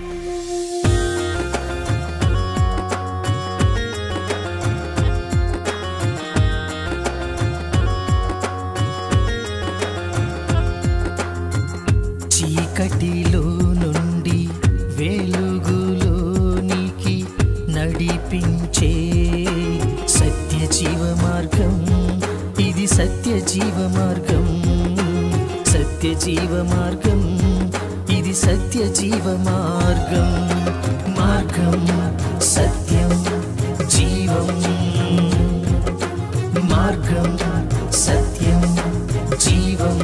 చీకటిలో నుండి వెలుగులోనికి నడిపించే సత్య జీవ మార్గం ఇది సత్య జీవ మార్గం సత్య జీవ మార్గం ఇది సత్య జీవ మార్గం మార్గం సత్యం జీవం మార్గం సత్యం జీవం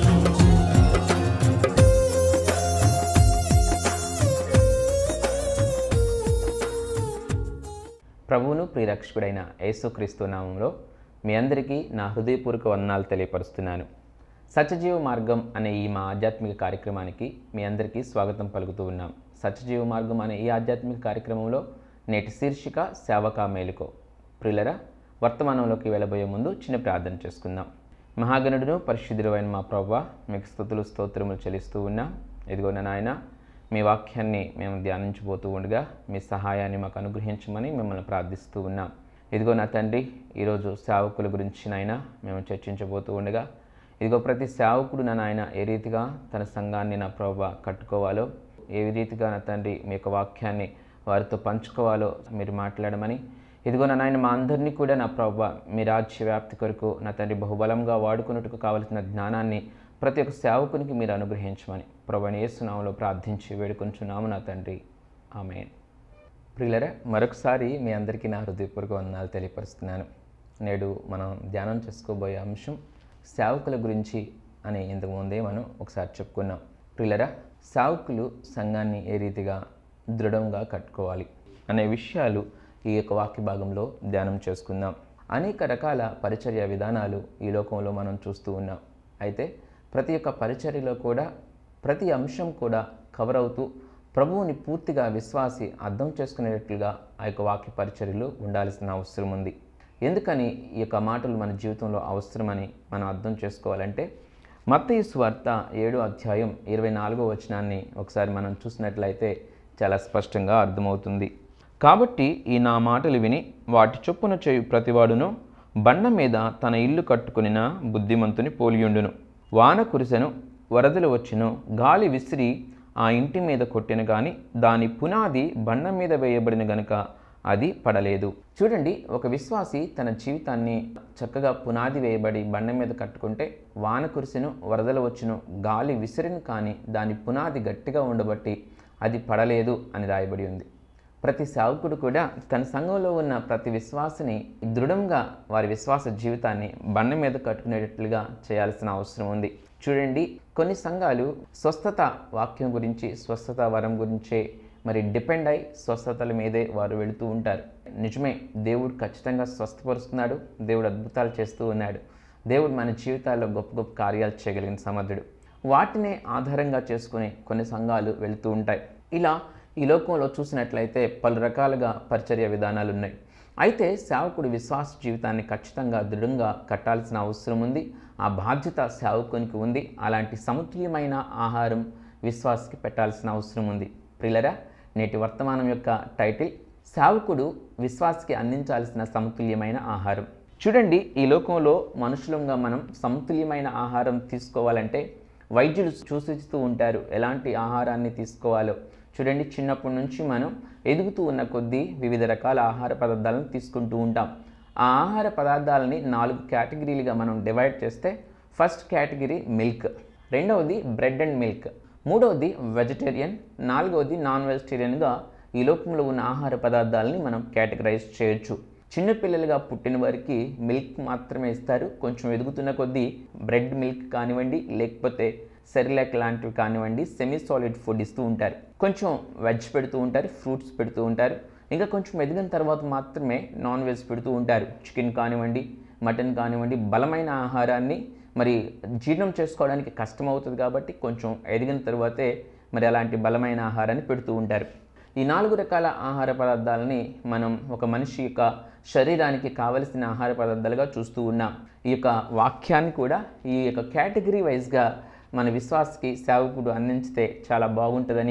ప్రభువును ప్రియరక్షకుడైన యేసుక్రీస్తు నామంలో మీ అందరికీ నా హృదయపూర్వక వందనాలు తెలియపరుస్తున్నాను సత్యజీవ మార్గం అనే ఈ మా ఆధ్యాత్మిక కార్యక్రమానికి మీ అందరికీ స్వాగతం పలుకుతూ ఉన్నాం సత్యజీవ మార్గం అనే ఈ ఆధ్యాత్మిక కార్యక్రమంలో నేటి శీర్షిక సేవకా మేలుకో ప్రియులరా వర్తమానంలోకి వెళ్ళబోయే ముందు చిన్న ప్రార్థన చేసుకుందాం మహాగణుడును పరిశుద్ధుడు అయిన మా ప్రభు మీకు స్థుతులు స్తోత్రములు చెల్లిస్తూ ఉన్నాం ఇదిగో నా నాయన మీ వాక్యాన్ని మేము ధ్యానించబోతూ ఉండగా మీ సహాయాన్ని మాకు అనుగ్రహించమని మిమ్మల్ని ప్రార్థిస్తూ ఉన్నాం ఇదిగో నా తండ్రి ఈరోజు సేవకుల గురించి నాయన మేము చర్చించబోతూ ఉండగా ఇదిగో ప్రతి సేవకుడు నా నాయన ఏ రీతిగా తన సంఘాన్ని నా ప్రభావ కట్టుకోవాలో ఏ రీతిగా నా తండ్రి మీ యొక్క వాక్యాన్ని వారితో పంచుకోవాలో మీరు మాట్లాడమని ఇదిగో నా నాయన మా అందరినీ కూడా నా ప్రభావ మీ రాజ్య వ్యాప్తి కొరకు నా తండ్రి బహుబలంగా వాడుకున్నట్టుకు కావలసిన జ్ఞానాన్ని ప్రతి ఒక్క సేవకునికి మీరు అనుగ్రహించమని ప్రభు యేసునామలో ప్రార్థించి వేడుకొంచున్నాము నా తండ్రి ఆమె ప్రియులరా మరొకసారి మీ అందరికీ నా హృదయపూర్వక వందనాలు తెలియపరుస్తున్నాను నేడు మనం ధ్యానం చేసుకోబోయే అంశం సేవకుల గురించి అని ఇంతకు ముందే మనం ఒకసారి చెప్పుకున్నాం ప్రియులరా సేవకులు సంఘాన్ని ఏ రీతిగా దృఢంగా కట్టుకోవాలి అనే విషయాలు ఈ యొక్క వాక్య భాగంలో ధ్యానం చేసుకుందాం అనేక రకాల పరిచర్య విధానాలు ఈ లోకంలో మనం చూస్తూ ఉన్నాం అయితే ప్రతి ఒక్క పరిచర్యలో కూడా ప్రతి అంశం కూడా కవర్ అవుతూ ప్రభువుని పూర్తిగా విశ్వాసి అర్థం చేసుకునేటట్లుగా ఆ యొక్క వాక్య పరిచర్యలు ఉండాల్సిన అవసరం ఉంది ఎందుకని ఈ యొక్క మాటలు మన జీవితంలో అవసరమని మనం అర్థం చేసుకోవాలంటే మత్తయి సువార్త ఏడో అధ్యాయం ఇరవై నాలుగో వచనాన్ని ఒకసారి మనం చూసినట్లయితే చాలా స్పష్టంగా అర్థమవుతుంది కాబట్టి ఈ నా మాటలు విని వాటి చొప్పున చేయు ప్రతివాడును బండ మీద తన ఇల్లు కట్టుకునిన బుద్ధిమంతుని పోలియుండును వాన కురిసెను వరదలు వచ్చెను గాలి విసిరి ఆ ఇంటి మీద కొట్టిన గాని దాని పునాది బండ మీద వేయబడిన గనుక అది పడలేదు చూడండి ఒక విశ్వాసి తన జీవితాన్ని చక్కగా పునాది వేయబడి బండ మీద కట్టుకుంటే వాన కురిసెను వరదలు వచ్చును గాలి విసిరిను కానీ దాని పునాది గట్టిగా ఉండబట్టి అది పడలేదు అని రాయబడి ఉంది ప్రతి సేవకుడు కూడా తన సంఘంలో ఉన్న ప్రతి విశ్వాసని దృఢంగా వారి విశ్వాస జీవితాన్ని బండ మీద కట్టుకునేటట్లుగా చేయాల్సిన అవసరం ఉంది చూడండి కొన్ని సంఘాలు స్వస్థత వాక్యం గురించి స్వస్థత వరం గురించే మరి డిపెండ్ అయి స్వస్థతల మీదే వారు వెళుతూ ఉంటారు నిజమే దేవుడు ఖచ్చితంగా స్వస్థపరుస్తున్నాడు దేవుడు అద్భుతాలు చేస్తూ ఉన్నాడు దేవుడు మన జీవితాల్లో గొప్ప గొప్ప కార్యాలు చేయగలిగిన సమర్థుడు వాటినే ఆధారంగా చేసుకుని కొన్ని సంఘాలు వెళుతూ ఉంటాయి ఇలా ఈ లోకంలో చూసినట్లయితే పలు రకాలుగా పరిచర్య విధానాలు ఉన్నాయి అయితే సేవకుడు విశ్వాస జీవితాన్ని ఖచ్చితంగా దృఢంగా కట్టాల్సిన అవసరం ఉంది ఆ బాధ్యత సేవకునికి ఉంది అలాంటి సమతుల్యమైన ఆహారం విశ్వాసకి పెట్టాల్సిన అవసరం ఉంది ప్రిలరా నేటి వర్తమానం యొక్క టైటిల్ సేవకుడు విశ్వాసకి అందించాల్సిన సమతుల్యమైన ఆహారం చూడండి ఈ లోకంలో మనుషులంగా మనం సమతుల్యమైన ఆహారం తీసుకోవాలంటే వైద్యులు సూచిస్తూ ఉంటారు ఎలాంటి ఆహారాన్ని తీసుకోవాలో చూడండి చిన్నప్పటి నుంచి మనం ఎదుగుతూ ఉన్న కొద్దీ వివిధ రకాల ఆహార పదార్థాలను తీసుకుంటూ ఉంటాం ఆ ఆహార పదార్థాలని నాలుగు కేటగిరీలుగా మనం డివైడ్ చేస్తే ఫస్ట్ కేటగిరీ మిల్క్ రెండవది బ్రెడ్ అండ్ మిల్క్ మూడవది వెజిటేరియన్ నాలుగవది నాన్ వెజిటేరియన్గా ఈ లోకంలో ఉన్న ఆహార పదార్థాలని మనం కేటగరైజ్ చేయొచ్చు చిన్నపిల్లలుగా పుట్టిన వారికి మిల్క్ మాత్రమే ఇస్తారు కొంచెం ఎదుగుతున్న కొద్దీ బ్రెడ్ మిల్క్ కానివ్వండి లేకపోతే సెరిలాక్ లాంటివి కానివ్వండి సెమీ సాలిడ్ ఫుడ్ ఇస్తూ ఉంటారు కొంచెం వెజ్ పెడుతూ ఉంటారు ఫ్రూట్స్ పెడుతూ ఉంటారు ఇంకా కొంచెం ఎదిగిన తర్వాత మాత్రమే నాన్ వెజ్ పెడుతూ ఉంటారు చికెన్ కానివ్వండి మటన్ కానివ్వండి బలమైన ఆహారాన్ని మరి జీర్ణం చేసుకోవడానికి కష్టం అవుతుంది కాబట్టి కొంచెం ఎదిగిన తర్వాతే మరి అలాంటి బలమైన ఆహారాన్ని పెడుతూ ఉంటారు ఈ నాలుగు రకాల ఆహార పదార్థాలని మనం ఒక మనిషి యొక్క శరీరానికి కావలసిన ఆహార పదార్థాలుగా చూస్తూ ఉన్నాం ఈ యొక్క వాక్యాన్ని కూడా ఈ యొక్క కేటగిరీ వైజ్గా మన విశ్వాసకి సేవకుడు అందించితే చాలా బాగుంటుందని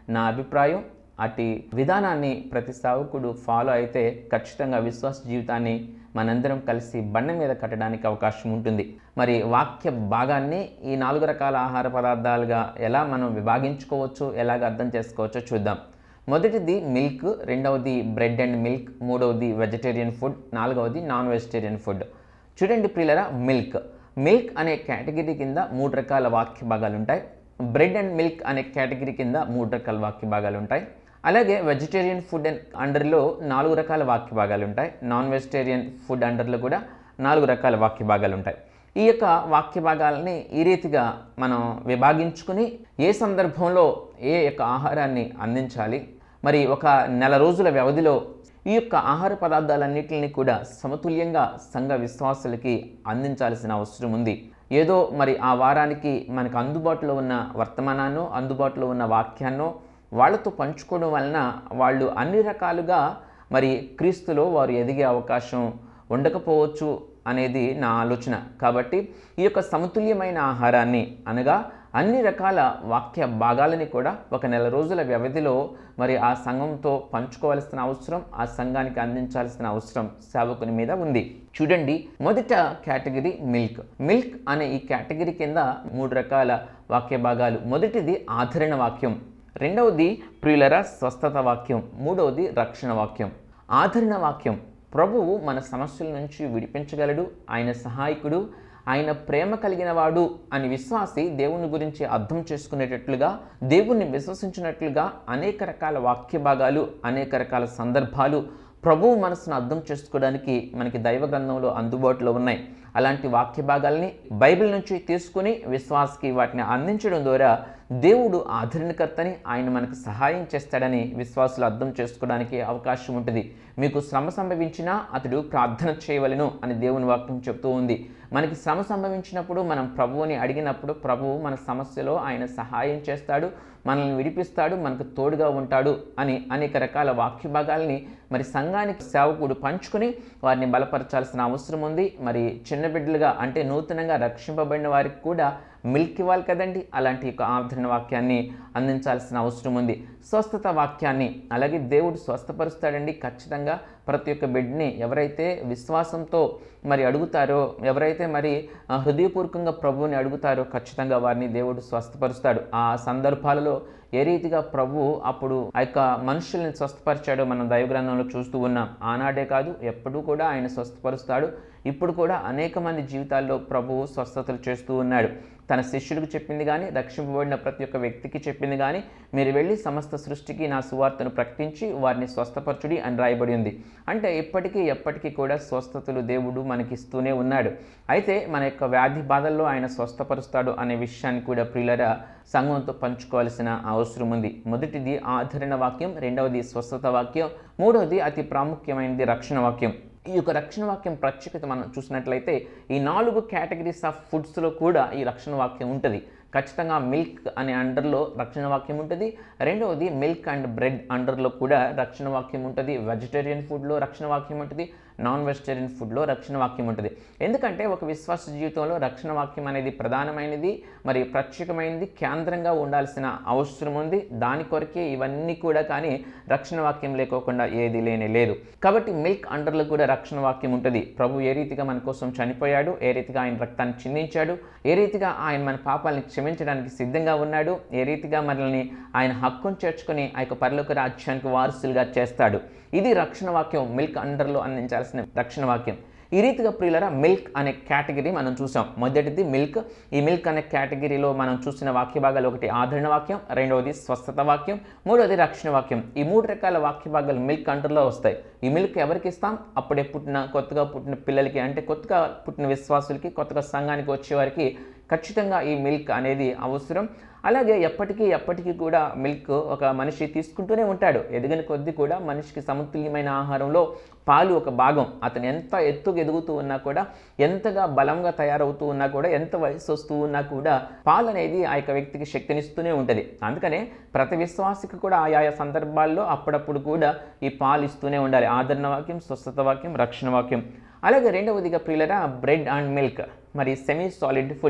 నా అభిప్రాయం అటు విధానాన్ని ప్రతి సేవకుడు ఫాలో అయితే ఖచ్చితంగా విశ్వాస జీవితాన్ని మనందరం కలిసి బండ మీద కట్టడానికి అవకాశం ఉంటుంది మరి వాక్య భాగాన్ని ఈ నాలుగు రకాల ఆహార పదార్థాలుగా ఎలా మనం విభాగించుకోవచ్చు ఎలాగ అర్థం చేసుకోవచ్చో చూద్దాం మొదటిది మిల్క్ రెండవది బ్రెడ్ అండ్ మిల్క్ మూడవది వెజిటేరియన్ ఫుడ్ నాలుగవది నాన్ వెజిటేరియన్ ఫుడ్ చూడండి ప్రియులరా మిల్క్ మిల్క్ అనే కేటగిరీ కింద మూడు రకాల వాక్య భాగాలు ఉంటాయి బ్రెడ్ అండ్ మిల్క్ అనే కేటగిరీ కింద మూడు రకాల వాక్య భాగాలు ఉంటాయి అలాగే వెజిటేరియన్ ఫుడ్ అండ్ అండర్లో నాలుగు రకాల వాక్య భాగాలు ఉంటాయి నాన్ వెజిటేరియన్ ఫుడ్ అండర్లో కూడా నాలుగు రకాల వాక్య భాగాలు ఉంటాయి ఈ యొక్క వాక్య భాగాలని ఈ రీతిగా మనం విభాగించుకుని ఏ సందర్భంలో ఏ యొక్క ఆహారాన్ని అందించాలి మరి ఒక నెల రోజుల వ్యవధిలో ఈ యొక్క ఆహార పదార్థాలన్నింటిని కూడా సమతుల్యంగా సంఘ విశ్వాసులకి అందించాల్సిన అవసరం ఉంది ఏదో మరి ఆ వారానికి మనకు అందుబాటులో ఉన్న వర్తమానాన్నో అందుబాటులో ఉన్న వాక్యాన్నో వాళ్ళతో పంచుకోవడం వలన వాళ్ళు అన్ని రకాలుగా మరి క్రీస్తులో వారు ఎదిగే అవకాశం ఉండకపోవచ్చు అనేది నా ఆలోచన కాబట్టి ఈ యొక్క సమతుల్యమైన ఆహారాన్ని అనగా అన్ని రకాల వాక్య భాగాలని కూడా ఒక నెల రోజుల వ్యవధిలో మరి ఆ సంఘంతో పంచుకోవాల్సిన అవసరం ఆ సంఘానికి అందించాల్సిన అవసరం సేవకుని మీద ఉంది చూడండి మొదట కేటగిరీ మిల్క్ మిల్క్ అనే ఈ కేటగిరీ కింద మూడు రకాల వాక్య భాగాలు మొదటిది ఆదరణ వాక్యం రెండవది ప్రియులర స్వస్థత వాక్యం మూడవది రక్షణ వాక్యం ఆదరణ వాక్యం ప్రభువు మన సమస్యల నుంచి విడిపించగలడు ఆయన సహాయకుడు ఆయన ప్రేమ కలిగిన వాడు అని విశ్వాసి దేవుని గురించి అర్థం చేసుకునేటట్లుగా దేవుణ్ణి విశ్వసించినట్లుగా అనేక రకాల వాక్య భాగాలు అనేక రకాల సందర్భాలు ప్రభువు మనసును అర్థం చేసుకోవడానికి మనకి దైవ గ్రంథంలో అందుబాటులో ఉన్నాయి అలాంటి వాక్య భాగాల్ని బైబిల్ నుంచి తీసుకుని విశ్వాసకి వాటిని అందించడం ద్వారా దేవుడు ఆదరణకర్తని ఆయన మనకు సహాయం చేస్తాడని విశ్వాసులు అర్థం చేసుకోవడానికి అవకాశం ఉంటుంది మీకు శ్రమ సంభవించినా అతడు ప్రార్థన చేయవలను అని దేవుని వాక్యం చెప్తూ ఉంది మనకి శ్రమ సంభవించినప్పుడు మనం ప్రభువుని అడిగినప్పుడు ప్రభువు మన సమస్యలో ఆయన సహాయం చేస్తాడు మనల్ని విడిపిస్తాడు మనకు తోడుగా ఉంటాడు అని అనేక రకాల వాక్య భాగాల్ని మరి సంఘానికి సేవకుడు పంచుకొని వారిని బలపరచాల్సిన అవసరం ఉంది మరి చిన్న బిడ్డలుగా అంటే నూతనంగా రక్షింపబడిన వారికి కూడా మిల్క్ ఇవ్వాలి కదండి అలాంటి ఒక ఆదరణ వాక్యాన్ని అందించాల్సిన అవసరం ఉంది స్వస్థత వాక్యాన్ని అలాగే దేవుడు స్వస్థపరుస్తాడండి ఖచ్చితంగా ప్రతి ఒక్క బిడ్డని ఎవరైతే విశ్వాసంతో మరి అడుగుతారో ఎవరైతే మరి ఆ, హృదయపూర్వకంగా ప్రభువుని అడుగుతారో ఖచ్చితంగా వారిని దేవుడు స్వస్థపరుస్తాడు ఆ సందర్భాలలో ఏ రీతిగా ప్రభు అప్పుడు ఆ యొక్క మనుషుల్ని స్వస్థపరిచాడో మనం దైవగ్రంథంలో చూస్తూ ఉన్నాం ఆనాడే కాదు ఎప్పుడూ కూడా ఆయన స్వస్థపరుస్తాడు ఇప్పుడు కూడా అనేక మంది జీవితాల్లో ప్రభువు స్వస్థతలు చేస్తూ ఉన్నాడు తన శిష్యులకు చెప్పింది కానీ రక్షింపబడిన ప్రతి ఒక్క వ్యక్తికి చెప్పింది కానీ మీరు వెళ్ళి సమస్త సృష్టికి నా సువార్తను ప్రకటించి వారిని స్వస్థపరచుడి అని రాయబడి ఉంది అంటే ఇప్పటికీ ఎప్పటికీ కూడా స్వస్థతలు దేవుడు మనకి ఇస్తూనే ఉన్నాడు అయితే మన యొక్క వ్యాధి బాధల్లో ఆయన స్వస్థపరుస్తాడు అనే విషయాన్ని కూడా ప్రియులరా సంఘంతో పంచుకోవాల్సిన అవసరం ఉంది మొదటిది ఆదరణ వాక్యం రెండవది స్వస్థత వాక్యం మూడవది అతి ప్రాముఖ్యమైనది రక్షణ వాక్యం ఈ యొక్క రక్షణ వాక్యం ప్రత్యేకత మనం చూసినట్లయితే ఈ నాలుగు కేటగిరీస్ ఆఫ్ ఫుడ్స్లో కూడా ఈ రక్షణ వాక్యం ఉంటుంది ఖచ్చితంగా మిల్క్ అనే అండర్లో రక్షణ వాక్యం ఉంటుంది రెండవది మిల్క్ అండ్ బ్రెడ్ అండర్లో కూడా రక్షణ వాక్యం ఉంటుంది వెజిటేరియన్ ఫుడ్లో రక్షణ వాక్యం ఉంటుంది నాన్ వెజిటేరియన్ ఫుడ్లో రక్షణ వాక్యం ఉంటుంది ఎందుకంటే ఒక విశ్వాస జీవితంలో రక్షణ వాక్యం అనేది ప్రధానమైనది మరి ప్రత్యేకమైనది కేంద్రంగా ఉండాల్సిన అవసరం ఉంది దాని కొరకే ఇవన్నీ కూడా కానీ రక్షణ వాక్యం లేకోకుండా ఏది లేనే లేదు కాబట్టి మిల్క్ అండర్లో కూడా రక్షణ వాక్యం ఉంటుంది ప్రభు ఏ రీతిగా మన కోసం చనిపోయాడు ఏ రీతిగా ఆయన రక్తాన్ని చిందించాడు ఏ రీతిగా ఆయన మన పాపాలని క్షమించడానికి సిద్ధంగా ఉన్నాడు ఏ రీతిగా మనల్ని ఆయన హక్కును చేర్చుకొని ఆ యొక్క పరలోక రాజ్యానికి వారసులుగా చేస్తాడు ఇది రక్షణ వాక్యం మిల్క్ అండర్లో అందించాల్సిన రక్షణ వాక్యం ఈ రీతిగా ప్రియులరా మిల్క్ అనే కేటగిరీ మనం చూసాం మొదటిది మిల్క్ ఈ మిల్క్ అనే కేటగిరీలో మనం చూసిన వాక్య భాగాలు ఒకటి ఆదరణ వాక్యం రెండవది స్వస్థత వాక్యం మూడవది రక్షణ వాక్యం ఈ మూడు రకాల వాక్య భాగాలు మిల్క్ అండర్లో వస్తాయి ఈ మిల్క్ ఎవరికి ఇస్తాం అప్పుడే పుట్టిన కొత్తగా పుట్టిన పిల్లలకి అంటే కొత్తగా పుట్టిన విశ్వాసులకి కొత్తగా సంఘానికి వచ్చేవారికి ఖచ్చితంగా ఈ మిల్క్ అనేది అవసరం అలాగే ఎప్పటికీ ఎప్పటికీ కూడా మిల్క్ ఒక మనిషి తీసుకుంటూనే ఉంటాడు ఎదిగిన కొద్దీ కూడా మనిషికి సమతుల్యమైన ఆహారంలో పాలు ఒక భాగం అతను ఎంత ఎత్తుకు ఎదుగుతూ ఉన్నా కూడా ఎంతగా బలంగా తయారవుతూ ఉన్నా కూడా ఎంత వయసు వస్తూ ఉన్నా కూడా పాలు అనేది ఆ యొక్క వ్యక్తికి శక్తినిస్తూనే ఉంటుంది అందుకనే ప్రతి విశ్వాసికి కూడా ఆయా సందర్భాల్లో అప్పుడప్పుడు కూడా ఈ పాలు ఇస్తూనే ఉండాలి ఆదరణ వాక్యం స్వస్థత వాక్యం రక్షణ వాక్యం అలాగే రెండవదిగా ప్రియులరా బ్రెడ్ అండ్ మిల్క్ మరి semi solid food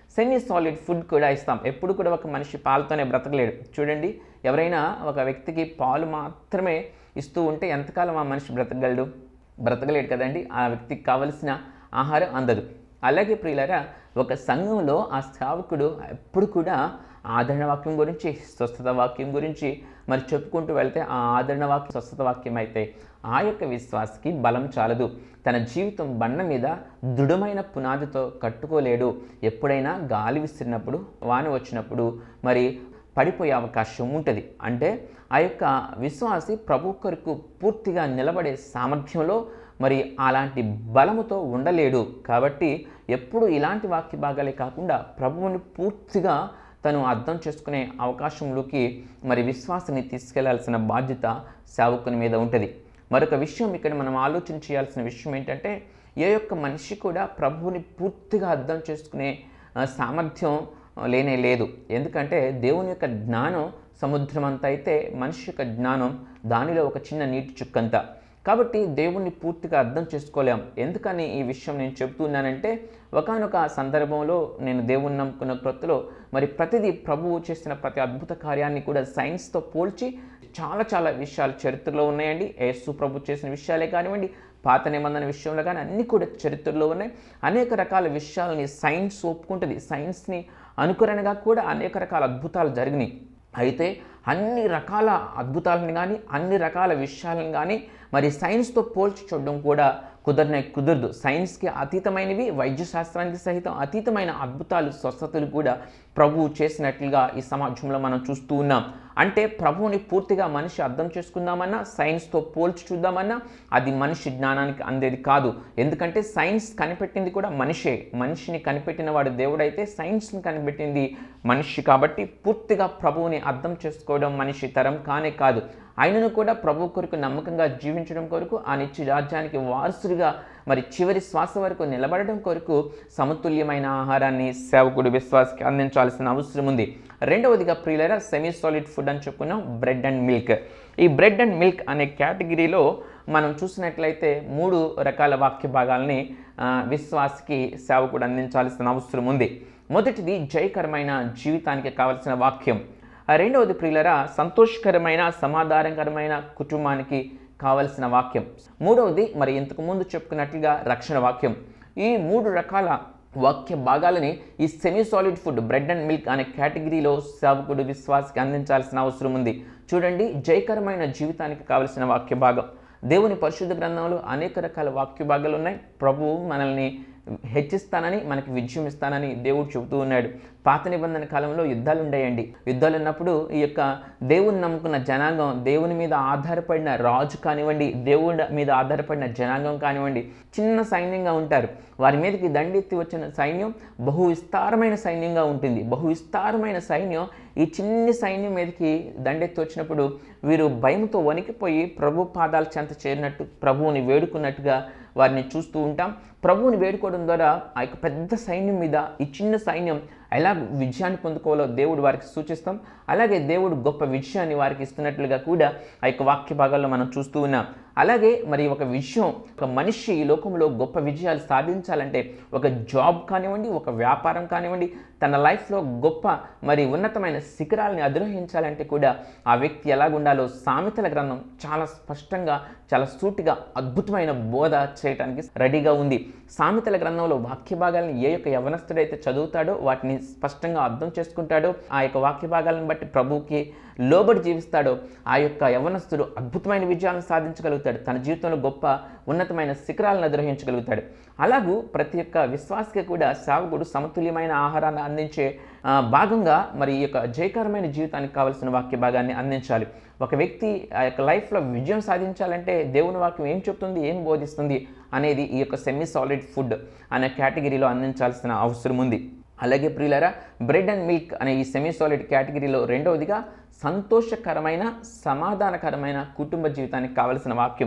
semi solid food కూడా ఇస్తాం ఎప్పుడు కూడా ఒక మనిషి పాలతోనే బ్రతకలేడు చూడండి ఎవరైనా ఒక వ్యక్తికి పాలు మాత్రమే ఇస్తూ ఉంటే ఎంతకాలం ఆ మనిషి బ్రతకగలడు బ్రతకలేడు కదండి ఆ వ్యక్తికి కావలసిన ఆహారం అందదు అలాగే ప్రియులరా ఒక సంఘంలో ఆ సేవకుడు ఎప్పుడు కూడా ఆదరణ వాక్యం గురించి స్వస్థత వాక్యం గురించి మరి చెప్పుకుంటూ వెళ్తే ఆ ఆదరణ వాక్యం స్వస్థత వాక్యం అయితే ఆ యొక్క విశ్వాసకి బలం చాలదు తన జీవితం బండ మీద దృఢమైన పునాదితో కట్టుకోలేడు ఎప్పుడైనా గాలి విసిరినప్పుడు వాన వచ్చినప్పుడు మరి పడిపోయే అవకాశం ఉంటుంది అంటే ఆ యొక్క విశ్వాసి ప్రభు కొరకు పూర్తిగా నిలబడే సామర్థ్యంలో మరి అలాంటి బలముతో ఉండలేడు కాబట్టి ఎప్పుడు ఇలాంటి వాక్య భాగాలే కాకుండా ప్రభువుని పూర్తిగా తను అర్థం చేసుకునే అవకాశంలోకి మరి విశ్వాసాన్ని తీసుకెళ్లాల్సిన బాధ్యత సేవకుని మీద ఉంటుంది మరొక విషయం ఇక్కడ మనం ఆలోచన చేయాల్సిన విషయం ఏంటంటే ఏ యొక్క మనిషి కూడా ప్రభువుని పూర్తిగా అర్థం చేసుకునే ఆ, సామర్థ్యం లేనే లేదు ఎందుకంటే దేవుని యొక్క జ్ఞానం సముద్రం అంత అయితే మనిషి యొక్క జ్ఞానం దానిలో ఒక చిన్న నీటి చుక్కంత కాబట్టి దేవుణ్ణి పూర్తిగా అర్థం చేసుకోలేం ఎందుకని ఈ విషయం నేను చెబుతున్నానంటే ఒకనొక సందర్భంలో నేను దేవుణ్ణి నమ్ముకున్న క్రొత్తలో మరి ప్రతిదీ ప్రభువు చేసిన ప్రతి అద్భుత కార్యాన్ని కూడా సైన్స్తో పోల్చి చాలా చాలా విషయాలు చరిత్రలో ఉన్నాయండి యేసు ప్రభు చేసిన విషయాలే కానివ్వండి పాత నిబంధన విషయంలో కానీ అన్నీ కూడా చరిత్రలో ఉన్నాయి అనేక రకాల విషయాలని సైన్స్ ఒప్పుకుంటుంది సైన్స్ని అనుకరణగా కూడా అనేక రకాల అద్భుతాలు జరిగినాయి అయితే అన్ని రకాల అద్భుతాలను కానీ అన్ని రకాల విషయాలను కానీ మరి సైన్స్తో పోల్చి చూడడం కూడా కుదరనే కుదరదు సైన్స్కి అతీతమైనవి వైద్య శాస్త్రానికి సహితం అతీతమైన అద్భుతాలు స్వస్థతలు కూడా ప్రభువు చేసినట్లుగా ఈ సమాజంలో మనం చూస్తూ ఉన్నాం అంటే ప్రభువుని పూర్తిగా మనిషి అర్థం చేసుకుందామన్నా సైన్స్తో పోల్చి చూద్దామన్నా అది మనిషి జ్ఞానానికి అందేది కాదు ఎందుకంటే సైన్స్ కనిపెట్టింది కూడా మనిషే మనిషిని కనిపెట్టిన వాడు దేవుడైతే సైన్స్ని కనిపెట్టింది మనిషి కాబట్టి పూర్తిగా ప్రభువుని అర్థం చేసుకోవడం మనిషి తరం కానే కాదు ఆయనను కూడా ప్రభు కొరకు నమ్మకంగా జీవించడం కొరకు ఆ నిత్య రాజ్యానికి వారసుడిగా మరి చివరి శ్వాస వరకు నిలబడడం కొరకు సమతుల్యమైన ఆహారాన్ని సేవకుడు విశ్వాసకి అందించాల్సిన అవసరం ఉంది రెండవదిగా ప్రియులరా సెమీ సాలిడ్ ఫుడ్ అని చెప్పుకున్నాం బ్రెడ్ అండ్ మిల్క్ ఈ బ్రెడ్ అండ్ మిల్క్ అనే కేటగిరీలో మనం చూసినట్లయితే మూడు రకాల వాక్య భాగాల్ని ఆ, విశ్వాసకి సేవకుడు అందించాల్సిన అవసరం ఉంది మొదటిది జయకరమైన జీవితానికి కావలసిన వాక్యం ఆ రెండవది ప్రియులరా సంతోషకరమైన సమాధానకరమైన కుటుంబానికి కావలసిన వాక్యం మూడవది మరి ఇంతకు ముందు చెప్పుకున్నట్లుగా రక్షణ వాక్యం ఈ మూడు రకాల వాక్య భాగాలని ఈ semi solid food bread and milk అనే కేటగిరీలో సేవకుడు విశ్వాసకి అందించాల్సిన అవసరం ఉంది చూడండి జయకరమైన జీవితానికి కావలసిన వాక్య భాగం దేవుని పరిశుద్ధ గ్రంథంలో అనేక రకాల వాక్య భాగాలు ఉన్నాయి ప్రభువు మనల్ని హెచ్చిస్తానని మనకి విజయం ఇస్తానని దేవుడు చెబుతూ ఉన్నాడు పాత నిబంధన కాలంలో యుద్ధాలు ఉండేయండి యుద్ధాలు ఉన్నప్పుడు ఈ యొక్క దేవుని నమ్ముకున్న జనాంగం దేవుని మీద ఆధారపడిన రాజు కానివ్వండి దేవుడి మీద ఆధారపడిన జనాంగం కానివ్వండి చిన్న సైన్యంగా ఉంటారు వారి మీదకి దండెత్తి వచ్చిన సైన్యం బహు విస్తారమైన సైన్యంగా ఉంటుంది బహు విస్తారమైన సైన్యం ఈ చిన్ని సైన్యం మీదకి దండెత్తి వచ్చినప్పుడు వీరు భయంతో వణికిపోయి ప్రభు పాదాల చెంత చేరినట్టు ప్రభువుని వేడుకున్నట్టుగా వారిని చూస్తూ ఉంటాం ప్రభువుని వేడుకోవడం ద్వారా ఆ యొక్క పెద్ద సైన్యం మీద ఈ చిన్న సైన్యం ఎలా విజయాన్ని పొందుకోవాలో దేవుడు వారికి సూచిస్తాం అలాగే దేవుడు గొప్ప విజయాన్ని వారికి ఇస్తున్నట్లుగా కూడా ఆ యొక్క వాక్య భాగాల్లో మనం చూస్తూ ఉన్నాం అలాగే మరి ఒక విషయం ఒక మనిషి ఈ లోకంలో గొప్ప విజయాలు సాధించాలంటే ఒక జాబ్ కానివ్వండి ఒక వ్యాపారం కానివ్వండి తన లైఫ్లో గొప్ప మరి ఉన్నతమైన శిఖరాలని అధిరోహించాలంటే కూడా ఆ వ్యక్తి ఎలాగుండాలో సామెతల గ్రంథం చాలా స్పష్టంగా చాలా సూటిగా అద్భుతమైన బోధ చేయడానికి రెడీగా ఉంది సామెతల గ్రంథంలో వాక్య భాగాలను ఏ యొక్క యవనస్తుడైతే చదువుతాడో వాటిని స్పష్టంగా అర్థం చేసుకుంటాడో ఆ యొక్క వాక్య భాగాలను బట్టి ప్రభువుకి లోబడి జీవిస్తాడో ఆ యొక్క యవనస్తుడు అద్భుతమైన విజయాలను సాధించగలుగుతాడు తన జీవితంలో గొప్ప ఉన్నతమైన శిఖరాలను అధిరోహించగలుగుతాడు అలాగూ ప్రతి ఒక్క విశ్వాసకి కూడా సేవకుడు సమతుల్యమైన ఆహారాన్ని అందించే ఆ, భాగంగా మరి ఈ యొక్క జయకరమైన జీవితానికి కావాల్సిన వాక్య భాగాన్ని అందించాలి ఒక వ్యక్తి ఆ యొక్క లైఫ్లో విజయం సాధించాలంటే దేవుని వాక్యం ఏం చెప్తుంది ఏం బోధిస్తుంది అనేది ఈ యొక్క సెమీ సాలిడ్ ఫుడ్ అనే కేటగిరీలో అందించాల్సిన అవసరం ఉంది అలాగే ప్రియులరా బ్రెడ్ అండ్ మిల్క్ అనే ఈ సెమీ సాలిడ్ కేటగిరీలో రెండవదిగా సంతోషకరమైన సమాధానకరమైన కుటుంబ జీవితానికి కావలసిన వాక్యం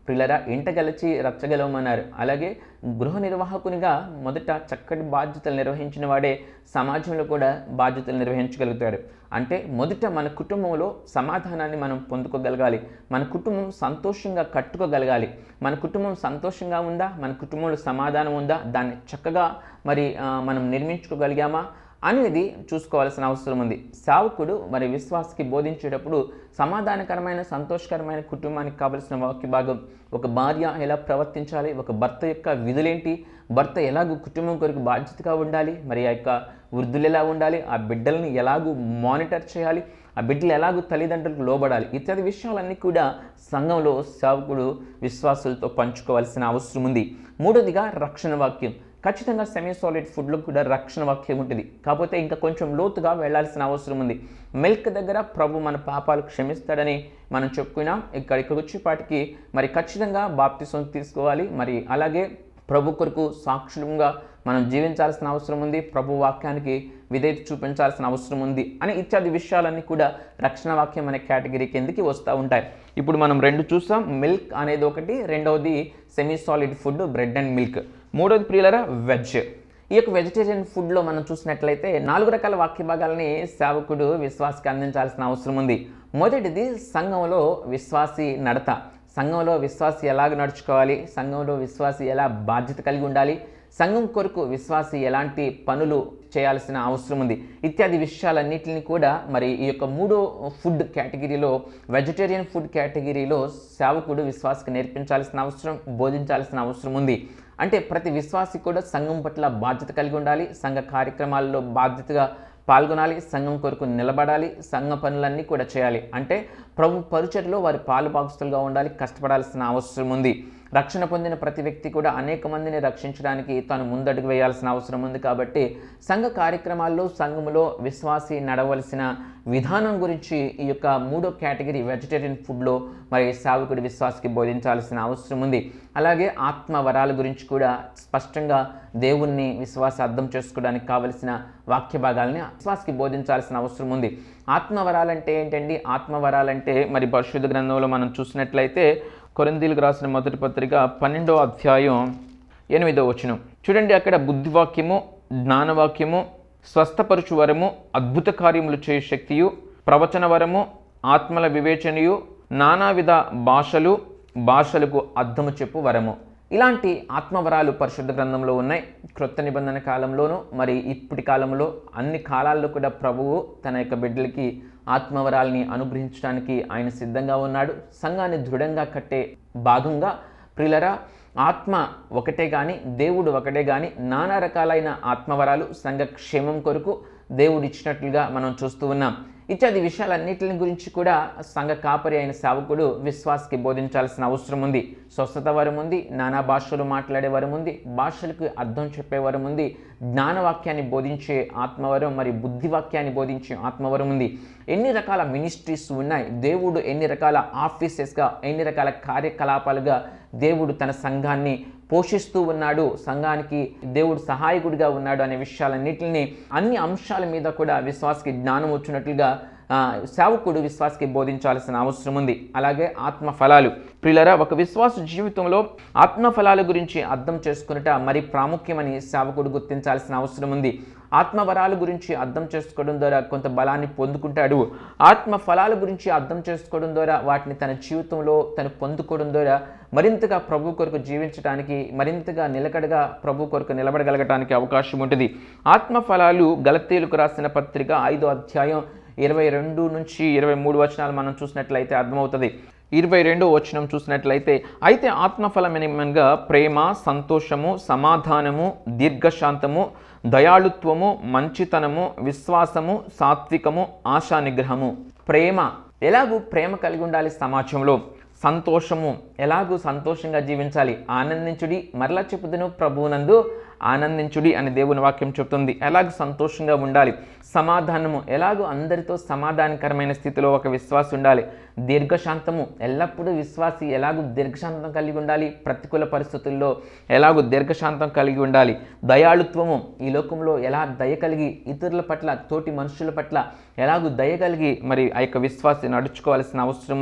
పిల్లరా ఇంట గెలిచి రచ్చగలవమన్నారు అలాగే గృహ నిర్వాహకునిగా మొదట చక్కటి బాధ్యతలు నిర్వహించిన వాడే సమాజంలో కూడా బాధ్యతలు నిర్వహించగలుగుతాడు అంటే మొదట మన కుటుంబంలో సమాధానాన్ని మనం పొందుకోగలగాలి మన కుటుంబం సంతోషంగా కట్టుకోగలగాలి మన కుటుంబం సంతోషంగా ఉందా మన కుటుంబంలో సమాధానం ఉందా దాన్ని చక్కగా మరి ఆ, మనం నిర్మించుకోగలిగామా అనేది చూసుకోవాల్సిన అవసరం ఉంది సేవకుడు మరి విశ్వాసకి బోధించేటప్పుడు సమాధానకరమైన సంతోషకరమైన కుటుంబానికి కావలసిన వాక్య భాగం ఒక భార్య ఎలా ప్రవర్తించాలి ఒక భర్త యొక్క విధులేంటి భర్త ఎలాగూ కుటుంబం కొరకు బాధ్యతగా ఉండాలి మరి ఆ యొక్క వృద్ధులు ఎలా ఉండాలి ఆ బిడ్డల్ని ఎలాగూ మానిటర్ చేయాలి ఆ బిడ్డలు ఎలాగూ తల్లిదండ్రులకు లోబడాలి ఇత్యాది విషయాలన్నీ కూడా సంఘంలో సేవకుడు విశ్వాసులతో పంచుకోవాల్సిన అవసరం ఉంది మూడోదిగా రక్షణ వాక్యం ఖచ్చితంగా సెమీ సాలిడ్ ఫుడ్లో కూడా రక్షణ వాక్యం ఉంటుంది కాకపోతే ఇంకా కొంచెం లోతుగా వెళ్ళాల్సిన అవసరం ఉంది మిల్క్ దగ్గర ప్రభు మన పాపాలు క్షమిస్తాడని మనం చెప్పుకున్నాం ఇక్కడ ఇక్కడ వచ్చేపాటికి మరి ఖచ్చితంగా బాప్తిసం తీసుకోవాలి మరి అలాగే ప్రభు కొరకు సాక్షులంగా మనం జీవించాల్సిన అవసరం ఉంది ప్రభు వాక్యానికి విధేయత చూపించాల్సిన అవసరం ఉంది అని ఇత్యాది విషయాలన్నీ కూడా రక్షణ వాక్యం అనే కేటగిరీ కిందకి వస్తూ ఉంటాయి ఇప్పుడు మనం రెండు చూసాం మిల్క్ అనేది ఒకటి రెండవది semi solid food bread and milk మూడవది ప్రియులరా వెజ్ ఈ యొక్క వెజిటేరియన్ ఫుడ్లో మనం చూసినట్లయితే నాలుగు రకాల వాక్య భాగాలని సేవకుడు విశ్వాసకి అందించాల్సిన అవసరం ఉంది మొదటిది సంఘంలో విశ్వాసి నడత సంఘంలో విశ్వాసి ఎలాగ నడుచుకోవాలి సంఘంలో విశ్వాసి ఎలా బాధ్యత కలిగి ఉండాలి సంఘం కొరకు విశ్వాసి ఎలాంటి పనులు చేయాల్సిన అవసరం ఉంది ఇత్యాది విషయాలన్నింటిని కూడా మరి ఈ యొక్క మూడో ఫుడ్ కేటగిరీలో వెజిటేరియన్ ఫుడ్ కేటగిరీలో సేవకుడు విశ్వాసకు నేర్పించాల్సిన అవసరం బోధించాల్సిన అవసరం ఉంది అంటే ప్రతి విశ్వాసి కూడా సంఘం పట్ల బాధ్యత కలిగి ఉండాలి సంఘ కార్యక్రమాల్లో బాధ్యతగా పాల్గొనాలి సంఘం కొరకు నిలబడాలి సంఘ పనులన్నీ కూడా చేయాలి అంటే ప్రభు పరిచయలో వారి పాలుభాగస్తులుగా ఉండాలి కష్టపడాల్సిన అవసరం ఉంది రక్షణ పొందిన ప్రతి వ్యక్తి కూడా అనేక మందిని రక్షించడానికి తాను ముందడుగు వేయాల్సిన అవసరం ఉంది కాబట్టి సంఘ కార్యక్రమాల్లో సంఘములో విశ్వాసి నడవలసిన విధానం గురించి ఈ యొక్క మూడో కేటగిరీ వెజిటేరియన్ ఫుడ్లో మరి సేవకుడి విశ్వాసకి బోధించాల్సిన అవసరం ఉంది అలాగే ఆత్మ వరాల గురించి కూడా స్పష్టంగా దేవుణ్ణి విశ్వాస అర్థం చేసుకోవడానికి కావలసిన వాక్య భాగాలని విశ్వాసకి బోధించాల్సిన అవసరం ఉంది ఆత్మవరాలంటే ఏంటండి ఆత్మవరాలంటే మరి పరిశుద్ధ గ్రంథంలో మనం చూసినట్లయితే కొరిందీలకు రాసిన మొదటి పత్రిక పన్నెండో అధ్యాయం ఎనిమిదో వచనం చూడండి అక్కడ బుద్ధివాక్యము జ్ఞానవాక్యము స్వస్థపరుచు వరము అద్భుత కార్యములు చేయ శక్తియు ప్రవచన వరము ఆత్మల వివేచనయు నానావిధ భాషలు భాషలకు అర్థము చెప్పు వరము ఇలాంటి ఆత్మవరాలు పరిశుద్ధ గ్రంథంలో ఉన్నాయి క్రొత్త నిబంధన కాలంలోనూ మరి ఇప్పటి కాలంలో అన్ని కాలాల్లో కూడా ప్రభువు తన యొక్క బిడ్డలకి ఆత్మవరాల్ని అనుగ్రహించడానికి ఆయన సిద్ధంగా ఉన్నాడు సంఘాన్ని దృఢంగా కట్టే భాగంగా ప్రిలరా ఆత్మ ఒకటే కానీ దేవుడు ఒకటే కానీ నానా రకాలైన ఆత్మవరాలు సంఘ క్షేమం కొరకు దేవుడు ఇచ్చినట్లుగా మనం చూస్తూ ఉన్నాం ఇత్యాది విషయాలన్నిటిని గురించి కూడా సంఘ కాపరి అయిన సేవకుడు విశ్వాసకి బోధించాల్సిన అవసరం ఉంది స్వస్థత వరం ఉంది నానా భాషలు మాట్లాడే వరం ఉంది భాషలకు అర్థం చెప్పే వరం ఉంది జ్ఞానవాక్యాన్ని బోధించే ఆత్మవరం మరి బుద్ధివాక్యాన్ని బోధించే ఆత్మవరం ఉంది ఎన్ని రకాల మినిస్ట్రీస్ ఉన్నాయి దేవుడు ఎన్ని రకాల ఆఫీసెస్గా ఎన్ని రకాల కార్యకలాపాలుగా దేవుడు తన సంఘాన్ని పోషిస్తూ ఉన్నాడు సంఘానికి దేవుడు సహాయకుడిగా ఉన్నాడు అనే విషయాలన్నింటినీ అన్ని అంశాల మీద కూడా విశ్వాసకి జ్ఞానం వచ్చినట్లుగా ఆ, సేవకుడు విశ్వాసకి బోధించాల్సిన అవసరం ఉంది అలాగే ఆత్మ ఫలాలు ప్రియులరా ఒక విశ్వాస జీవితంలో ఆత్మ ఫలాల గురించి అర్థం చేసుకున్నట మరి ప్రాముఖ్యమని సేవకుడు గుర్తించాల్సిన అవసరం ఉంది ఆత్మ వరాల గురించి అర్థం చేసుకోవడం ద్వారా కొంత బలాన్ని పొందుకుంటాడు ఆత్మ ఫలాల గురించి అర్థం చేసుకోవడం ద్వారా వాటిని తన జీవితంలో తను పొందుకోవడం ద్వారా మరింతగా ప్రభు కొరకు జీవించడానికి మరింతగా నిలకడగా ప్రభు కొరకు నిలబడగలగటానికి అవకాశం ఉంటుంది ఆత్మ ఫలాలు గలతీలకు రాసిన పత్రిక ఐదో అధ్యాయం ఇరవై రెండు నుంచి ఇరవై మూడు వచనాలు మనం చూసినట్లయితే అర్థమవుతుంది ఇరవై రెండో వచనం చూసినట్లయితే అయితే ఆత్మఫలమేనగా ప్రేమ సంతోషము సమాధానము దీర్ఘశాంతము దయాళుత్వము మంచితనము విశ్వాసము సాత్వికము ఆశా నిగ్రహము ప్రేమ ఎలాగూ ప్రేమ కలిగి ఉండాలి సమాజంలో సంతోషము ఎలాగూ సంతోషంగా జీవించాలి ఆనందించుడి మరలా చెప్పుదును ప్రభువునందు ఆనందించుడి అని దేవుని వాక్యం చెప్తుంది ఎలాగ సంతోషంగా ఉండాలి సమాధానము ఎలాగో అందరితో సమాధానకరమైన స్థితిలో ఒక విశ్వాసం ఉండాలి దీర్ఘశాంతము ఎల్లప్పుడూ విశ్వాసి ఎలాగూ దీర్ఘశాంతం కలిగి ఉండాలి ప్రతికూల పరిస్థితుల్లో ఎలాగూ దీర్ఘశాంతం కలిగి ఉండాలి దయాళుత్వము ఈ లోకంలో ఎలా దయ కలిగి ఇతరుల పట్ల తోటి మనుషుల పట్ల ఎలాగూ దయ కలిగి మరి ఆ యొక్క విశ్వాసి నడుచుకోవాల్సిన అవసరం ఉంది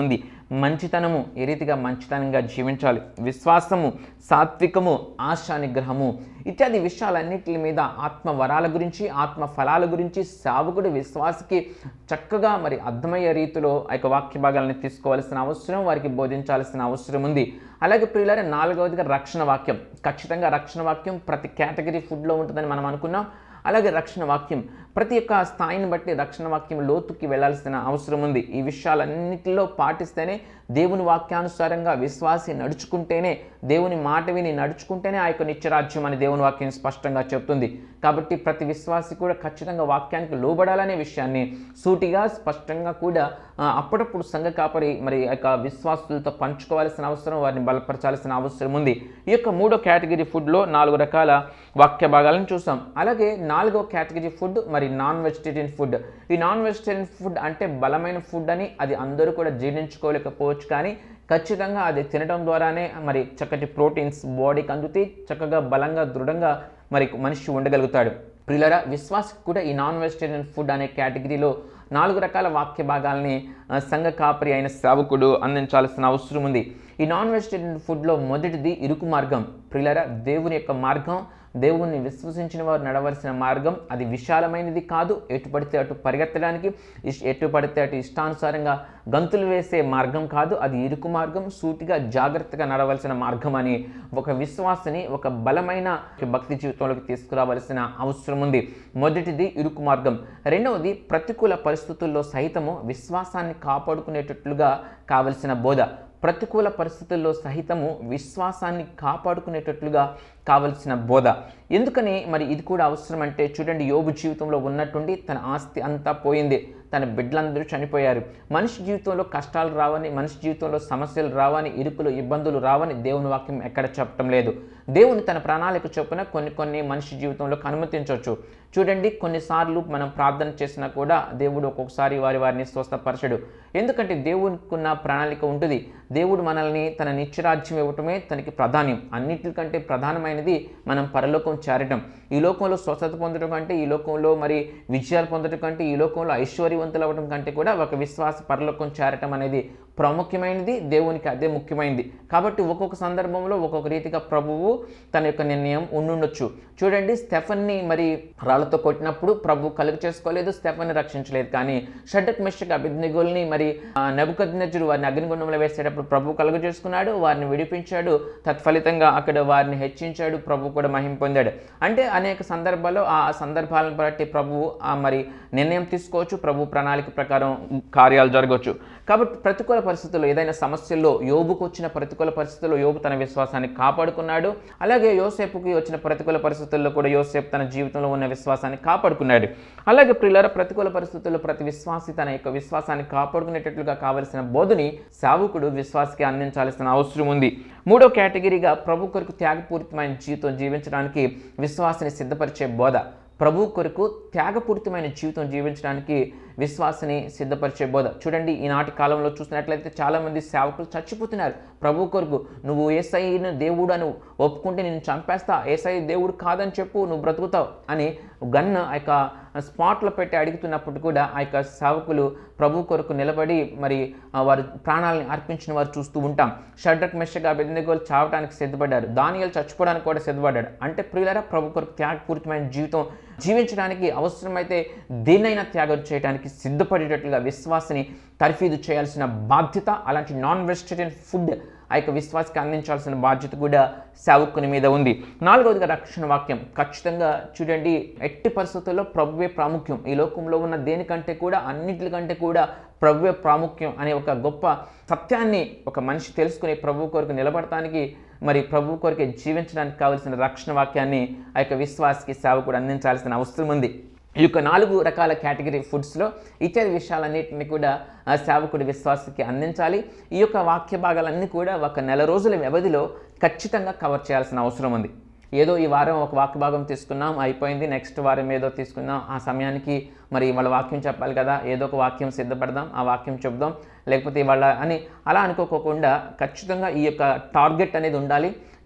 మంచితనము ఏ రీతిగా మంచితనంగా జీవించాలి విశ్వాసము సాత్వికము ఆశా నిగ్రహము ఇత్యాది విషయాలన్నిటి మీద ఆత్మ వరాల గురించి ఆత్మ ఫలాల గురించి సావుకుడు విశ్వాసకి చక్కగా మరి అర్థమయ్యే రీతిలో ఆ యొక్క వాక్య భాగాలను తీసుకోవాల్సిన అవసరం వారికి బోధించాల్సిన అవసరం ఉంది అలాగే ప్రియులారే నాలుగవదిగా రక్షణ వాక్యం ఖచ్చితంగా రక్షణ వాక్యం ప్రతి కేటగిరీ ఫుడ్లో ఉంటుందని మనం అనుకున్నాం అలాగే రక్షణ వాక్యం ప్రతి ఒక్క స్థాయిని బట్టి రక్షణ వాక్యం లోతుకి వెళ్ళాల్సిన అవసరం ఉంది ఈ విషయాలన్నిటిలో పాటిస్తేనే దేవుని వాక్యానుసారంగా విశ్వాసి నడుచుకుంటేనే దేవుని మాట విని నడుచుకుంటేనే ఆ యొక్క నిత్యరాజ్యం అని దేవుని వాక్యం స్పష్టంగా చెప్తుంది కాబట్టి ప్రతి విశ్వాసి కూడా ఖచ్చితంగా వాక్యానికి లోబడాలనే విషయాన్ని సూటిగా స్పష్టంగా కూడా ఆ, అప్పుడప్పుడు సంఘ కాపరి మరి ఆ యొక్క విశ్వాసులతో పంచుకోవాల్సిన అవసరం వారిని బలపరచాల్సిన అవసరం ఉంది ఈ యొక్క మూడో కేటగిరీ ఫుడ్లో నాలుగు రకాల వాక్య భాగాలను చూసాం అలాగే నాలుగో కేటగిరీ ఫుడ్ మరి నాన్ వెజిటేరియన్ ఫుడ్ ఈ నాన్ వెజిటేరియన్ ఫుడ్ అంటే బలమైన ఫుడ్ అని అది అందరూ కూడా జీర్ణించుకోలేకపోవచ్చు కానీ ఖచ్చితంగా అది తినడం ద్వారానే మరి చక్కటి ప్రోటీన్స్ బాడీకి అందుతాయి చక్కగా బలంగా దృఢంగా మరి మనిషి ఉండగలుగుతాడు ప్రియులరా విశ్వాసకు కూడా ఈ నాన్ వెజిటేరియన్ ఫుడ్ అనే కేటగిరీలో నాలుగు రకాల వాక్య భాగాల్ని ఆ, సంఘ కాపరి అయిన సేవకుడు అందించాల్సిన అవసరం ఉంది ఈ నాన్ వెజిటేరియన్ ఫుడ్లో మొదటిది ఇరుకు మార్గం ప్రియులరా దేవుని యొక్క మార్గం దేవుణ్ణి విశ్వసించిన వారు నడవలసిన మార్గం అది విశాలమైనది కాదు ఎటు పడితే అటు పరిగెత్తడానికి ఇష్- ఎటు పడితే అటు ఇష్టానుసారంగా గంతులు వేసే మార్గం కాదు అది ఇరుకు మార్గం సూటిగా జాగ్రత్తగా నడవలసిన మార్గం అని ఒక విశ్వాసని ఒక బలమైన భక్తి జీవితంలోకి తీసుకురావలసిన అవసరం ఉంది మొదటిది ఇరుకు మార్గం రెండవది ప్రతికూల పరిస్థితుల్లో సైతము విశ్వాసాన్ని కాపాడుకునేటట్లుగా కావలసిన బోధ ప్రతికూల పరిస్థితుల్లో సహితము విశ్వాసాన్ని కాపాడుకునేటట్లుగా కావలసిన బోధ ఎందుకని మరి ఇది కూడా అవసరం అంటే చూడండి యోబు జీవితంలో ఉన్నట్టుండి తన ఆస్తి అంతా పోయింది తన బిడ్డలందరూ చనిపోయారు మనిషి జీవితంలో కష్టాలు రావని మనిషి జీవితంలో సమస్యలు రావని ఇరుకులు ఇబ్బందులు రావని దేవుని వాక్యం ఎక్కడ చెప్పటం లేదు దేవుని తన ప్రణాళిక చొప్పున కొన్ని కొన్ని మనిషి జీవితంలోకి అనుమతించవచ్చు చూడండి కొన్నిసార్లు మనం ప్రార్థన చేసినా కూడా దేవుడు ఒక్కొక్కసారి వారి వారిని స్వస్థపరచడు ఎందుకంటే దేవునికి ఉన్న ప్రణాళిక ఉంటుంది దేవుడు మనల్ని తన నిత్యరాజ్యం ఇవ్వటమే తనకి ప్రధానం అన్నిటికంటే ప్రధానమైనది మనం పరలోకం చేరటం ఈ లోకంలో స్వస్థత పొందడం కంటే ఈ లోకంలో మరి విజయాలు పొందడం కంటే ఈ లోకంలో ఐశ్వర్యవంతులు అవ్వడం కంటే కూడా ఒక విశ్వాస పరలోకం చేరటం అనేది ప్రాముఖ్యమైనది దేవునికి అదే ముఖ్యమైనది కాబట్టి ఒక్కొక్క సందర్భంలో ఒక్కొక్క రీతిగా ప్రభువు తన యొక్క నిర్ణయం ఉండుండొచ్చు చూడండి స్టెఫన్ని మరి రాళ్లతో కొట్టినప్పుడు ప్రభు కలుగు చేసుకోలేదు స్టెఫన్ని రక్షించలేదు కానీ షడ్డక్ మెషక్ అభిజ్ఞగుల్ని మరి నెబుకజ్ఞజుడు వారిని అగ్నిగుండంలో వేసేటప్పుడు ప్రభు కలుగు చేసుకున్నాడు వారిని విడిపించాడు తత్ఫలితంగా అక్కడ వారిని హెచ్చించాడు ప్రభు కూడా మహిం పొందాడు అంటే అనేక సందర్భాల్లో ఆ సందర్భాలను బట్టి ప్రభువు ఆ మరి నిర్ణయం తీసుకోవచ్చు ప్రభు ప్రణాళిక ప్రకారం కార్యాలు జరగవచ్చు కాబట్టి ప్రతికూల పరిస్థితుల్లో ఏదైనా సమస్యల్లో యోబుకు వచ్చిన ప్రతికూల పరిస్థితుల్లో యోబు తన విశ్వాసాన్ని కాపాడుకున్నాడు అలాగే యోసేపుకి వచ్చిన ప్రతికూల పరిస్థితుల్లో కూడా యోసేపు తన జీవితంలో ఉన్న విశ్వాసాన్ని కాపాడుకున్నాడు అలాగే ప్రిల్లర ప్రతికూల పరిస్థితుల్లో ప్రతి విశ్వాసి తన యొక్క విశ్వాసాన్ని కాపాడుకునేటట్లుగా కావలసిన బోధని సావుకుడు విశ్వాసకి అందించాల్సిన అవసరం ఉంది మూడో కేటగిరీగా ప్రభు కొరకు త్యాగపూరితమైన జీవితం జీవించడానికి విశ్వాసాన్ని సిద్ధపరిచే బోధ ప్రభు కొరకు త్యాగపూరితమైన జీవితం జీవించడానికి విశ్వాసని సిద్ధపరిచే బోధ చూడండి ఈనాటి కాలంలో చూసినట్లయితే చాలామంది సేవకులు చచ్చిపోతున్నారు ప్రభు కొరకు నువ్వు ఏసైన దేవుడు అని ఒప్పుకుంటే నేను చంపేస్తా ఏసై దేవుడు కాదని చెప్పు నువ్వు బ్రతుకుతావు అని గన్ ఆ యొక్క స్పాట్లో పెట్టి అడుగుతున్నప్పుడు కూడా ఆ యొక్క సేవకులు ప్రభు కొరకు నిలబడి మరి ఆ, వారు ప్రాణాలను అర్పించిన వారు చూస్తూ ఉంటాం షడ్రక్ మెషగా బెదినగోలు చావడానికి సిద్ధపడ్డారు దానియాలు చచ్చిపోవడానికి కూడా సిద్ధపడ్డాడు అంటే ప్రియులరా ప్రభు కొరకు త్యాగపూరితమైన జీవితం జీవించడానికి అవసరమైతే దేన్నైనా త్యాగం చేయడానికి సిద్ధపడేటట్లుగా విశ్వాసని తర్ఫీదు చేయాల్సిన బాధ్యత అలాంటి నాన్ వెజిటేరియన్ ఫుడ్ ఆ యొక్క విశ్వాసకి అందించాల్సిన బాధ్యత కూడా సేవకుని మీద ఉంది నాలుగవదిగా రక్షణ వాక్యం ఖచ్చితంగా చూడండి ఎట్టి పరిస్థితుల్లో ప్రభువే ప్రాముఖ్యం ఈ లోకంలో ఉన్న దేనికంటే కూడా అన్నిటికంటే కూడా ప్రభువే ప్రాముఖ్యం అనే ఒక గొప్ప సత్యాన్ని ఒక మనిషి తెలుసుకుని ప్రభు కొరకు నిలబడటానికి మరి ప్రభు కొరకే జీవించడానికి కావలసిన రక్షణ వాక్యాన్ని ఆ యొక్క విశ్వాసకి సేవకుడు అందించాల్సిన అవసరం ఉంది ఈ యొక్క నాలుగు రకాల కేటగిరీ ఫుడ్స్లో ఇత్యాది విషయాలన్నింటినీ కూడా ఆ సేవకుడి విశ్వాసకి అందించాలి ఈ యొక్క వాక్య భాగాలన్నీ కూడా ఒక నెల రోజుల వ్యవధిలో ఖచ్చితంగా కవర్ చేయాల్సిన అవసరం ఉంది ఏదో ఈ వారం ఒక వాక్య భాగం తీసుకున్నాం అయిపోయింది నెక్స్ట్ వారం ఏదో తీసుకుందాం ఆ సమయానికి మరి వాళ్ళ వాక్యం చెప్పాలి కదా ఏదో ఒక వాక్యం సిద్ధపడదాం ఆ వాక్యం చెప్దాం లేకపోతే వాళ్ళ అని అలా అనుకోకోకుండా ఖచ్చితంగా ఈ యొక్క టార్గెట్ అనేది ఉండాలి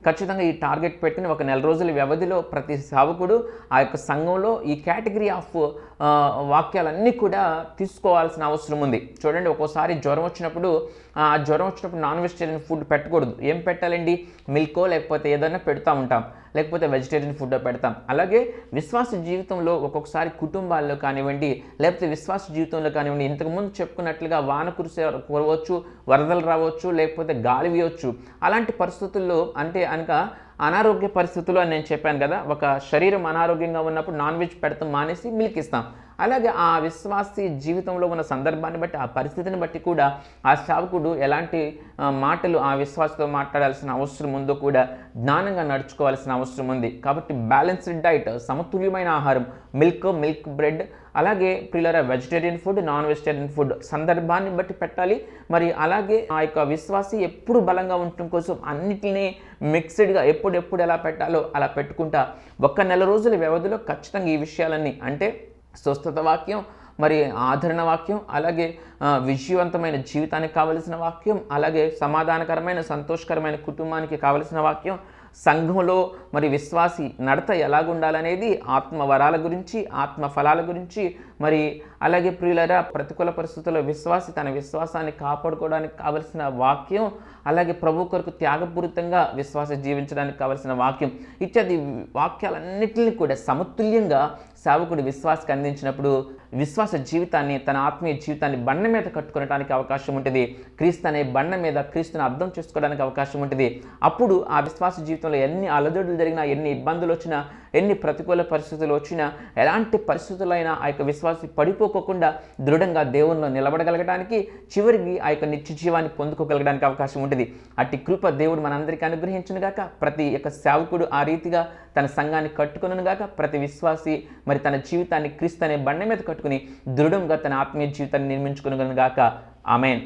ఖచ్చితంగా ఈ టార్గెట్ పెట్టుకుని ఒక నెల రోజుల వ్యవధిలో ప్రతి సేవకుడు ఆ యొక్క సంఘంలో ఈ కేటగిరీ ఆఫ్ ఆ, వాక్యాలన్నీ కూడా తీసుకోవాల్సిన అవసరం ఉంది చూడండి ఒక్కోసారి జ్వరం వచ్చినప్పుడు ఆ జ్వరం వచ్చినప్పుడు నాన్ వెజిటేరియన్ ఫుడ్ పెట్టకూడదు ఏం పెట్టాలండి మిల్కో లేకపోతే ఏదైనా పెడతా ఉంటాం లేకపోతే వెజిటేరియన్ ఫుడ్ పెడతాం అలాగే విశ్వాస జీవితంలో ఒక్కొక్కసారి కుటుంబాల్లో కానివ్వండి లేకపోతే విశ్వాస జీవితంలో కానివ్వండి ఇంతకుముందు చెప్పుకున్నట్లుగా వాన కురిసే కురవచ్చు వరదలు రావచ్చు లేకపోతే గాలి వీయవచ్చు అలాంటి పరిస్థితుల్లో అంటే అనక అనారోగ్య పరిస్థితులు అని నేను చెప్పాను కదా ఒక శరీరం అనారోగ్యంగా ఉన్నప్పుడు నాన్ వెజ్ పెడతాం మానేసి మిల్క్ ఇస్తాం అలాగే ఆ విశ్వాసి జీవితంలో ఉన్న సందర్భాన్ని బట్టి ఆ పరిస్థితిని బట్టి కూడా ఆ సేవకుడు ఎలాంటి ఆ, మాటలు ఆ విశ్వాసతో మాట్లాడాల్సిన అవసరం ఉందో కూడా జ్ఞానంగా నడుచుకోవాల్సిన అవసరం ఉంది కాబట్టి బ్యాలెన్స్డ్ డైట్ సమతుల్యమైన ఆహారం మిల్క్ మిల్క్ బ్రెడ్ అలాగే పిల్లల vegetarian food non vegetarian food సందర్భాన్ని బట్టి పెట్టాలి మరి అలాగే ఆ యొక్క విశ్వాసి ఎప్పుడు బలంగా ఉండటం కోసం అన్నిటినీ మిక్స్డ్గా ఎప్పుడు ఎప్పుడు ఎలా పెట్టాలో అలా పెట్టుకుంటా ఒక్క నెల రోజుల వ్యవధిలో ఖచ్చితంగా ఈ విషయాలన్నీ అంటే స్వస్థత వాక్యం మరి ఆదరణ వాక్యం అలాగే ఆ, విజయవంతమైన జీవితానికి కావలసిన వాక్యం అలాగే సమాధానకరమైన సంతోషకరమైన కుటుంబానికి కావలసిన వాక్యం సంఘంలో మరి విశ్వాసి నడత ఎలాగుండాలనేది ఆత్మ వరాల గురించి ఆత్మ ఫలాల గురించి మరి అలాగే ప్రియులరా ప్రతికూల పరిస్థితుల్లో విశ్వాసి తన విశ్వాసాన్ని కాపాడుకోవడానికి కావలసిన వాక్యం అలాగే ప్రభు కొరకు త్యాగపూరితంగా విశ్వాస జీవించడానికి కావలసిన వాక్యం ఇత్యాది వాక్యాలన్నింటినీ కూడా సమతుల్యంగా సేవకుడు విశ్వాసకి అందించినప్పుడు విశ్వాస జీవితాన్ని తన ఆత్మీయ జీవితాన్ని బండ మీద కట్టుకోవడానికి అవకాశం ఉంటుంది క్రీస్తు అనే బండ మీద క్రీస్తుని అర్థం చేసుకోవడానికి అవకాశం ఉంటుంది అప్పుడు ఆ విశ్వాస జీవితంలో ఎన్ని అలజడులు జరిగినా ఎన్ని ఇబ్బందులు వచ్చినా ఎన్ని ప్రతికూల పరిస్థితులు వచ్చినా ఎలాంటి పరిస్థితులైనా ఆ యొక్క విశ్వాసి పడిపోకోకుండా దృఢంగా దేవునిలో నిలబడగలగడానికి చివరికి ఆ యొక్క నిత్య జీవాన్ని పొందుకోగలగడానికి అవకాశం ఉంటుంది అట్టి కృప దేవుడు మనందరికీ అనుగ్రహించును గాక ప్రతి యొక్క సేవకుడు ఆ రీతిగా తన సంఘాన్ని కట్టుకును గాక ప్రతి విశ్వాసి మరి తన జీవితాన్ని క్రీస్తు అనే బండ మీద కట్టుకుని దృఢంగా తన ఆత్మీయ జీవితాన్ని నిర్మించుకును గాక ఆమెన్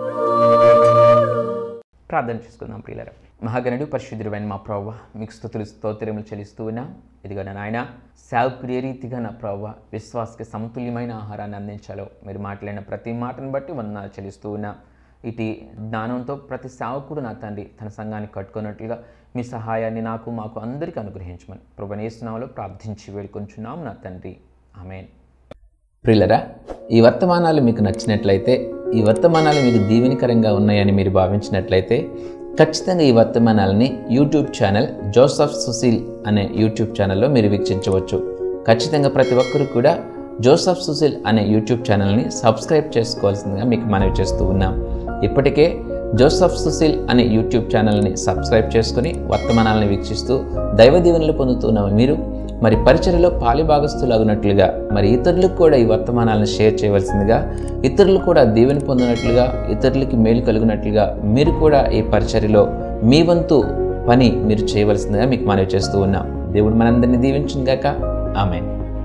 ప్రార్థన చేసుకుందాం ప్రియులరా మహాగణుడు పరిశుద్ధుడైన మా ప్రవ్వ మీకు స్థుతులు స్తోత్రములు చెల్లిస్తూ ఉన్నాం ఇదిగో నా నాయన సేవకుడు ఏ రీతిగా నా ప్రవ్వ విశ్వాసకి సమతుల్యమైన ఆహారాన్ని అందించాలో మీరు మాట్లాడిన ప్రతి మాటను బట్టి వందనాలు చెల్లిస్తూ ఉన్నాం ఇటు జ్ఞానంతో ప్రతి సేవకుడు నా తండ్రి తన సంఘాన్ని కట్టుకున్నట్లుగా మీ సహాయాన్ని నాకు మాకు అందరికీ అనుగ్రహించమని ప్రభునేస్తున్నాలో ప్రార్థించి వేడుకొంచున్నాం నా తండ్రి ఆమెన్ ప్రిల్లరా ఈ వర్తమానాలు మీకు నచ్చినట్లయితే ఈ వర్తమానాలు మీకు దీవెనకరంగా ఉన్నాయని మీరు భావించినట్లయితే ఖచ్చితంగా ఈ వర్తమానాలని యూట్యూబ్ ఛానల్ జోసఫ్ సుశీల్ అనే యూట్యూబ్ ఛానల్లో మీరు వీక్షించవచ్చు ఖచ్చితంగా ప్రతి ఒక్కరు కూడా జోసఫ్ సుశీల్ అనే యూట్యూబ్ ఛానల్ని సబ్స్క్రైబ్ చేసుకోవాల్సిందిగా మీకు మనవి చేస్తూ ఉన్నాం ఇప్పటికే జోసఫ్ సుశీల్ అనే యూట్యూబ్ ఛానల్ని సబ్స్క్రైబ్ చేసుకుని వర్తమానాలను వీక్షిస్తూ దైవ దీవెనలు పొందుతున్న మీరు మరి పరిచర్యలో పాలిభాగస్తులగునట్లుగా మరి ఇతరులకు కూడా ఈ వర్తమానాలను షేర్ చేయవలసిందిగా ఇతరులు కూడా దీవెన పొందినట్లుగా ఇతరులకి మేలు కలిగినట్లుగా మీరు కూడా ఈ పరిచర్యలో మీ వంతు పని మీరు చేయవలసిందిగా మీకు మనవి చేస్తూ ఉన్నాం దేవుడు మనందరినీ దీవించిన గాక ఆమె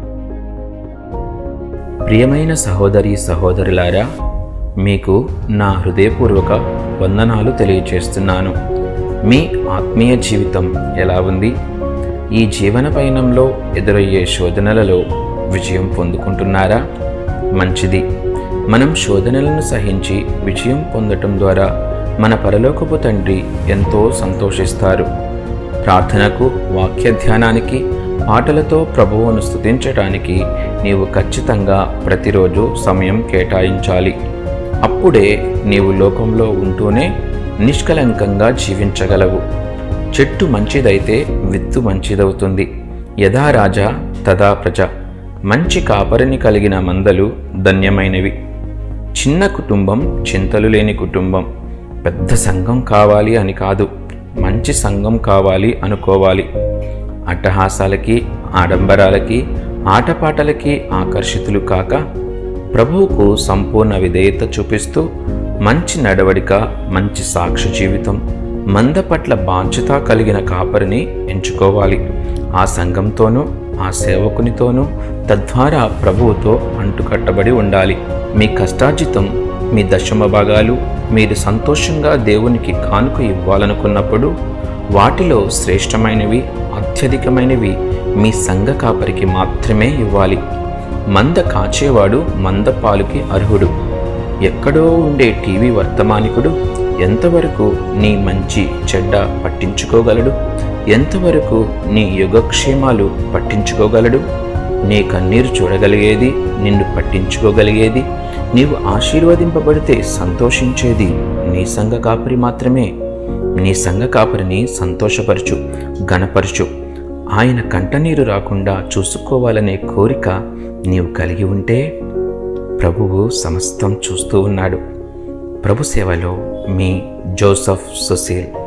ప్రియమైన సహోదరి సహోదరులారా మీకు నా హృదయపూర్వక వందనాలు తెలియచేస్తున్నాను మీ ఆత్మీయ జీవితం ఎలా ఉంది ఈ జీవన పయనంలో ఎదురయ్యే శోధనలలో విజయం పొందుకుంటున్నారా మంచిది మనం శోధనలను సహించి విజయం పొందటం ద్వారా మన పరలోకపు తండ్రి ఎంతో సంతోషిస్తారు ప్రార్థనకు వాక్య ధ్యానానికి పాటలతో ప్రభువును స్తుతించటానికి నీవు ఖచ్చితంగా ప్రతిరోజు సమయం కేటాయించాలి అప్పుడే నీవు లోకంలో ఉంటూనే నిష్కలంకంగా జీవించగలవు చెట్టు మంచిదైతే విత్తు మంచిదవుతుంది యథా రాజా తదా ప్రజ మంచి కాపరిని కలిగిన మందలు ధన్యమైనవి చిన్న కుటుంబం చింతలు లేని కుటుంబం పెద్ద సంఘం కావాలి అని కాదు మంచి సంఘం కావాలి అనుకోవాలి అట్టహాసాలకి ఆడంబరాలకి ఆటపాటలకి ఆకర్షితులు కాక ప్రభువుకు సంపూర్ణ విధేయత చూపిస్తూ మంచి నడవడిక మంచి సాక్ష్య జీవితం మంద పట్ల బాధ్యత కలిగిన కాపరిని ఎంచుకోవాలి ఆ సంఘంతోనూ ఆ సేవకునితోనూ తద్వారా ప్రభువుతో అంటుకట్టబడి ఉండాలి మీ కష్టార్జితం మీ దశమ భాగాలు మీరు సంతోషంగా దేవునికి కానుక ఇవ్వాలనుకున్నప్పుడు వాటిలో శ్రేష్టమైనవి అత్యధికమైనవి మీ సంఘ కాపరికి మాత్రమే ఇవ్వాలి మంద కాచేవాడు మంద పాలుకి అర్హుడు ఎక్కడో ఉండే టీవీ వర్తమానికుడు ఎంతవరకు నీ మంచి చెడ్డ పట్టించుకోగలడు ఎంతవరకు నీ యుగక్షేమాలు పట్టించుకోగలడు నీ కన్నీరు చూడగలిగేది నిన్ను పట్టించుకోగలిగేది నీవు ఆశీర్వదింపబడితే సంతోషించేది నీ సంఘ కాపరి మాత్రమే నీ సంఘ కాపరిని సంతోషపరచు గణపరచు ఆయన కంటనీరు రాకుండా చూసుకోవాలనే కోరిక నీవు కలిగి ఉంటే ప్రభువు సమస్తం చూస్తూ ఉన్నాడు ప్రభు సేవలో మీ జోసఫ్ సుశీల్